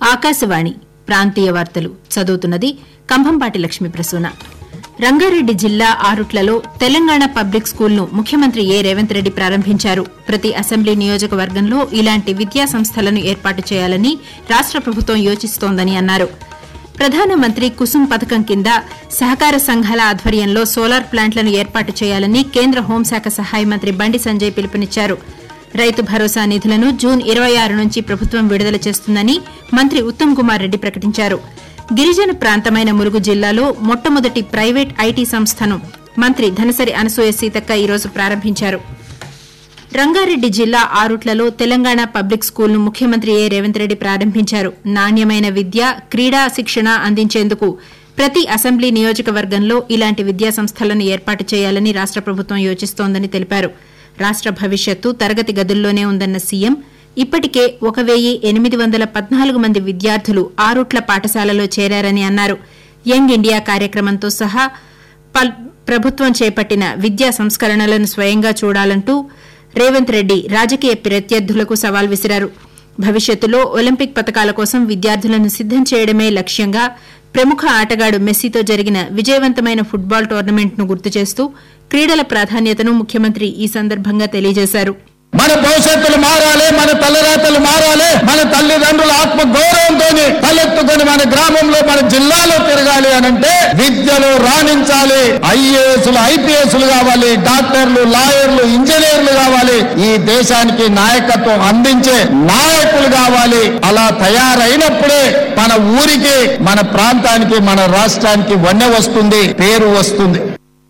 ఆకాశవాణి ప్రాంతీయ వార్తలు చదువుతున్నది కంభంపాటి లక్ష్మీ ప్రసూన రంగారెడ్డి జిల్లా ఆరుట్లలో తెలంగాణ పబ్లిక్ స్కూల్ను ముఖ్యమంత్రి ఏ రేవంత్ రెడ్డి ప్రారంభించారు ప్రతి అసెంబ్లీ నియోజకవర్గంలో ఇలాంటి విద్యా సంస్థలను ఏర్పాటు చేయాలని రాష్ట ప్రభుత్వం యోచిస్తోందని అన్నారు ప్రధానమంత్రి కుసుమ్ పథకం కింద సహకార సంఘాల ఆధ్వర్యంలో సోలార్ ప్లాంట్లను ఏర్పాటు చేయాలని కేంద్ర హోంశాఖ సహాయ మంత్రి బండి సంజయ్ పిలుపునిచ్చారు రైతు భరోసా నిధులను జూన్ ఇరవై ఆరు నుంచి ప్రభుత్వం విడుదల చేస్తుందని మంత్రి ఉత్తమ్ కుమార్ రెడ్డి ప్రకటించారు గిరిజన ప్రాంతమైన ములుగు జిల్లాలో మొట్టమొదటి ప్రైవేట్ ఐటీ సంస్థను మంత్రి ధనసరి అనసూయ సీతక్క ఈరోజు ప్రారంభించారు రంగారెడ్డి జిల్లా ఆరుట్లలో తెలంగాణ పబ్లిక్ స్కూల్ను ముఖ్యమంత్రి ఏ రేవంత్ రెడ్డి ప్రారంభించారు నాణ్యమైన విద్య క్రీడా శిక్షణ అందించేందుకు ప్రతి అసెంబ్లీ నియోజకవర్గంలో ఇలాంటి విద్యా సంస్థలను ఏర్పాటు చేయాలని రాష్ట ప్రభుత్వం యోచిస్తోందని తెలిపారు రాష్ట భవిష్యత్తు తరగతి గదుల్లోనే ఉందన్న సీఎం ఇప్పటికే ఒక వెయ్యి ఎనిమిది వందల పద్నాలుగు మంది విద్యార్థులు ఆరుట్ల పాఠశాలలో చేరారని అన్నారు యంగ్ ఇండియా కార్యక్రమంతో సహా పల్- ప్రభుత్వం చేపట్టిన విద్యా సంస్కరణలను స్వయంగా చూడాలంటూ రేవంత్ రెడ్డి రాజకీయ ప్రత్యర్థులకు సవాల్ విసిరారు భవిష్యత్తులో ఒలింపిక్ పథకాల కోసం విద్యార్థులను సిద్దం చేయడమే లక్ష్యంగా ప్రముఖ ఆటగాడు మెస్సీతో జరిగిన విజయవంతమైన ఫుట్బాల్ టోర్నమెంట్ను గుర్తు చేస్తూ క్రీడల ప్రాధాన్యతను ముఖ్యమంత్రి ఈ సందర్భంగా తెలియజేశారు మన భవిష్యత్తులు మారాలి మన తలరాతలు మారాలి మన తల్లిదండ్రుల ఆత్మ గౌరవంతో తలెత్తుకొని మన గ్రామంలో మన జిల్లాలో తిరగాలి అనంటే విద్యలో రాణించాలి ఐఏఎస్లు ఐపీఎస్లు కావాలి డాక్టర్లు లాయర్లు ఇంజనీర్లు కావాలి ఈ దేశానికి నాయకత్వం అందించే నాయకులు కావాలి అలా తయారైనప్పుడే మన ఊరికి మన ప్రాంతానికి మన రాష్ట్రానికి వన్నె వస్తుంది పేరు వస్తుంది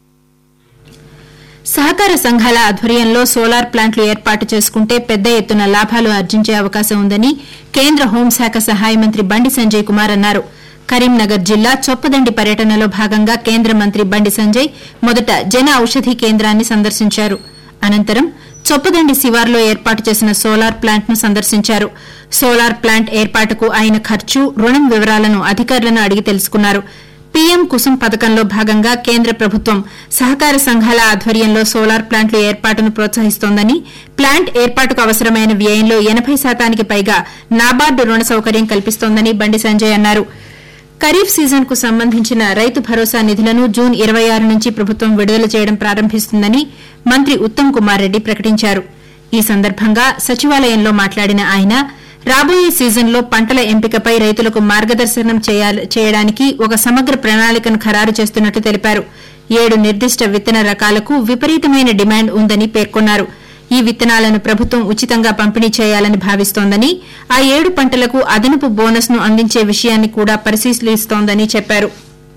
సహకార సంఘాల ఆధ్వర్యంలో సోలార్ ప్లాంట్లు ఏర్పాటు చేసుకుంటే పెద్ద ఎత్తున లాభాలు ఆర్జించే అవకాశం ఉందని కేంద్ర హోంశాఖ సహాయ మంత్రి బండి సంజయ్ కుమార్ అన్నారు కరీంనగర్ జిల్లా చొప్పదండి పర్యటనలో భాగంగా కేంద్ర మంత్రి బండి సంజయ్ మొదట జన ఔషధి కేంద్రాన్ని సందర్శించారు అనంతరం చొప్పదండి శివార్లో ఏర్పాటు చేసిన సోలార్ ప్లాంట్ ను సందర్శించారు సోలార్ ప్లాంట్ ఏర్పాటుకు అయిన ఖర్చు రుణం వివరాలను అధికారులను అడిగి తెలుసుకున్నారు పీఎం కుసుమ్ పథకంలో భాగంగా కేంద్ర ప్రభుత్వం సహకార సంఘాల ఆధ్వర్యంలో సోలార్ ప్లాంట్ల ఏర్పాటును ప్రోత్సహిస్తోందని ప్లాంట్ ఏర్పాటుకు అవసరమైన వ్యయంలో ఎనబై శాతానికి పైగా నాబార్డు రుణ సౌకర్యం కల్పిస్తోందని బండి సంజయ్ అన్నారు ఖరీఫ్ సీజన్ కు సంబంధించిన రైతు భరోసా నిధులను జూన్ ఇరవై ఆరు నుంచి ప్రభుత్వం విడుదల చేయడం ప్రారంభిస్తుందని మంత్రి ఉత్తమ్ కుమార్ రెడ్డి ప్రకటించారు ఈ సందర్భంగా సచివాలయంలో మాట్లాడిన ఆయన రాబోయే సీజన్లో పంటల ఎంపికపై రైతులకు మార్గదర్శనం చేయాల- చేయడానికి ఒక సమగ్ర ప్రణాళికను ఖరారు చేస్తున్నట్లు తెలిపారు ఏడు నిర్దిష్ట విత్తన రకాలకు విపరీతమైన డిమాండ్ ఉందని పేర్కొన్నారు ఈ విత్తనాలను ప్రభుత్వం ఉచితంగా పంపిణీ చేయాలని భావిస్తోందని ఆ ఏడు పంటలకు అదనపు బోనస్ ను అందించే విషయాన్ని కూడా పరిశీలిస్తోందని చెప్పారు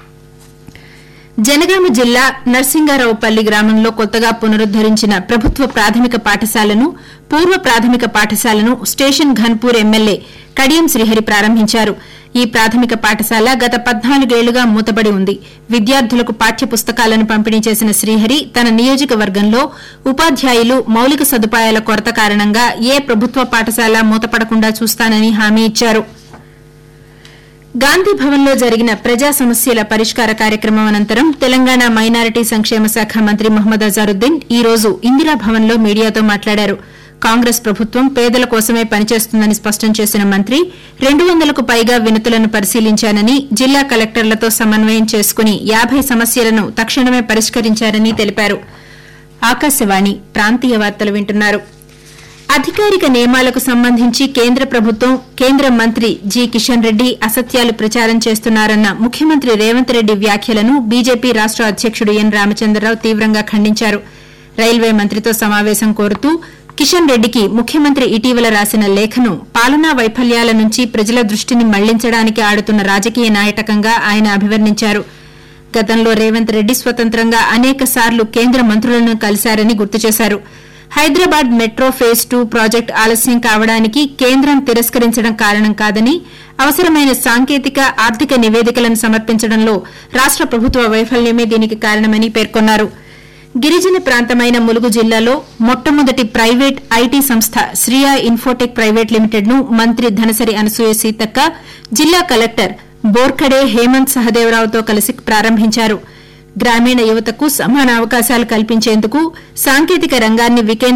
జనగామ జిల్లా నర్సింగారావుపల్లి గ్రామంలో కొత్తగా పునరుద్దరించిన ప్రభుత్వ ప్రాథమిక పాఠశాలను పూర్వ ప్రాథమిక పాఠశాలను స్టేషన్ ఘన్పూర్ ఎమ్మెల్యే కడియం శ్రీహరి ప్రారంభించారు ఈ ప్రాథమిక పాఠశాల గత పద్నాలుగేళ్లుగా మూతబడి ఉంది విద్యార్థులకు పాఠ్య పుస్తకాలను పంపిణీ చేసిన శ్రీహరి తన నియోజకవర్గంలో ఉపాధ్యాయులు మౌలిక సదుపాయాల కొరత కారణంగా ఏ ప్రభుత్వ పాఠశాల మూతపడకుండా చూస్తానని హామీ ఇచ్చారు గాంధీ భవన్లో జరిగిన ప్రజా సమస్యల పరిష్కార కార్యక్రమం అనంతరం తెలంగాణ మైనారిటీ సంక్షేమ శాఖ మంత్రి మహమ్మద్ అజారుద్దీన్ ఈ రోజు ఇందిరా భవన్లో మీడియాతో మాట్లాడారు కాంగ్రెస్ ప్రభుత్వం పేదల కోసమే పనిచేస్తుందని స్పష్టం చేసిన మంత్రి రెండు వందలకు పైగా వినతులను పరిశీలించానని జిల్లా కలెక్టర్లతో సమన్వయం చేసుకుని యాబై సమస్యలను తక్షణమే పరిష్కరించారని తెలిపారు ఆకాశవాణి ప్రాంతీయ వార్తలు వింటున్నారు అధికారిక నియమాలకు సంబంధించి కేంద్ర ప్రభుత్వం కేంద్ర మంత్రి జి కిషన్ రెడ్డి అసత్యాలు ప్రచారం చేస్తున్నారన్న ముఖ్యమంత్రి రేవంత్ రెడ్డి వ్యాఖ్యలను బీజేపీ రాష్ట అధ్యకుడు ఎన్ రామచంద్రరావు తీవ్రంగా ఖండించారు రైల్వే మంత్రితో సమావేశం కోరుతూ కిషన్ రెడ్డికి ముఖ్యమంత్రి ఇటీవల రాసిన లేఖను పాలనా వైఫల్యాల నుంచి ప్రజల దృష్టిని మళ్లించడానికి ఆడుతున్న రాజకీయ నాయటకంగా ఆయన అభివర్ణించారు గతంలో రేవంత్ రెడ్డి స్వతంత్రంగా అనేక సార్లు కేంద్ర మంత్రులను కలిశారని గుర్తు చేశారు Hyderabad metro phase two project ఆలస్యం కావడానికి కేంద్రం తిరస్కరించడం కారణం కాదని అవసరమైన సాంకేతిక ఆర్థిక నివేదికలను సమర్పించడంలో రాష్ట ప్రభుత్వ వైఫల్యమే దీనికి కారణమని పేర్కొన్నారు గిరిజన ప్రాంతమైన ములుగు జిల్లాలో మొట్టమొదటి ప్రైవేట్ ఐటీ సంస్థ శ్రియా ఇన్ఫోటెక్ ప్రైవేట్ లిమిటెడ్ ను మంత్రి ధనసరి అనసూయ సీతక్క జిల్లా కలెక్టర్ బోర్ఖడే హేమంత్ సహదేవరావుతో కలిసి ప్రారంభించారు గ్రామీణ యువతకు సమాన అవకాశాలు కల్పించేందుకు సాంకేతిక రంగాన్ని వికేంద్రీకరించాలని